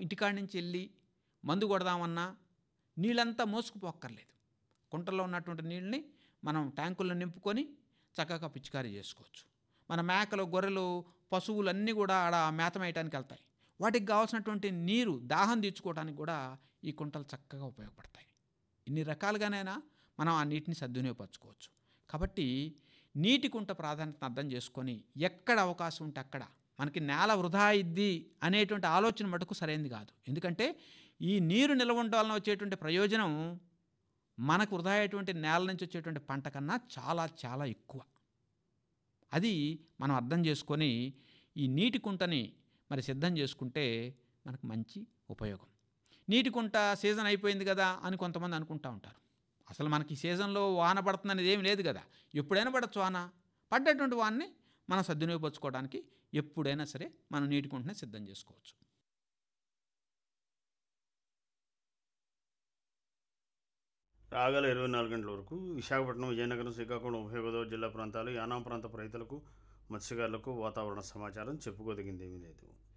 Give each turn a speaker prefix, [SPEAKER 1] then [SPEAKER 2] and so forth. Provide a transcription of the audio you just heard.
[SPEAKER 1] ఇంటికాడి నుంచి వెళ్ళి మందు కొడదామన్నా నీళ్ళంతా మోసుకుపోక్కర్లేదు కుంటల్లో ఉన్నటువంటి నీళ్ళని మనం ట్యాంకుల్లో నింపుకొని చక్కగా పిచికారీ చేసుకోవచ్చు మన మేకలు గొర్రెలు పశువులు అన్నీ కూడా ఆడ మేత మేయటానికి వెళ్తాయి వాటికి కావాల్సినటువంటి నీరు దాహం తీర్చుకోవడానికి కూడా ఈ కుంటలు చక్కగా ఉపయోగపడతాయి ఇన్ని రకాలుగానైనా మనం ఆ నీటిని సద్వినియోగపరచుకోవచ్చు కాబట్టి నీటి కుంట ప్రాధాన్యతను అర్థం చేసుకొని ఎక్కడ అవకాశం ఉంటే అక్కడ మనకి నేల వృధా ఇద్ది అనేటువంటి ఆలోచన మటుకు సరైనది కాదు ఎందుకంటే ఈ నీరు నిల్వ ఉండడం వలన వచ్చేటువంటి ప్రయోజనం మనకు వృధా అయ్యేటువంటి నేల నుంచి వచ్చేటువంటి పంట కన్నా చాలా చాలా ఎక్కువ అది మనం అర్థం చేసుకొని ఈ నీటి కుంటని మరి సిద్ధం చేసుకుంటే మనకు మంచి ఉపయోగం నీటి కుంట సీజన్ అయిపోయింది కదా అని కొంతమంది అనుకుంటా ఉంటారు అసలు మనకి ఈ సీజన్లో వాన పడుతుంది అనేది ఏమి లేదు కదా ఎప్పుడైనా పడచ్చు వాన పడ్డటువంటి వాన్ని మనం సద్వినియోగపరచుకోవడానికి ఎప్పుడైనా సరే మనం నీటి కుంటని సిద్ధం చేసుకోవచ్చు
[SPEAKER 2] రాగల ఇరవై నాలుగు గంటల వరకు విశాఖపట్నం విజయనగరం శ్రీకాకుళం ఉభయ గోదావరి జిల్లా ప్రాంతాలు యానాం ప్రాంత రైతులకు మత్స్యకారులకు వాతావరణ సమాచారం చెప్పుకోదగిందేమీ లేదు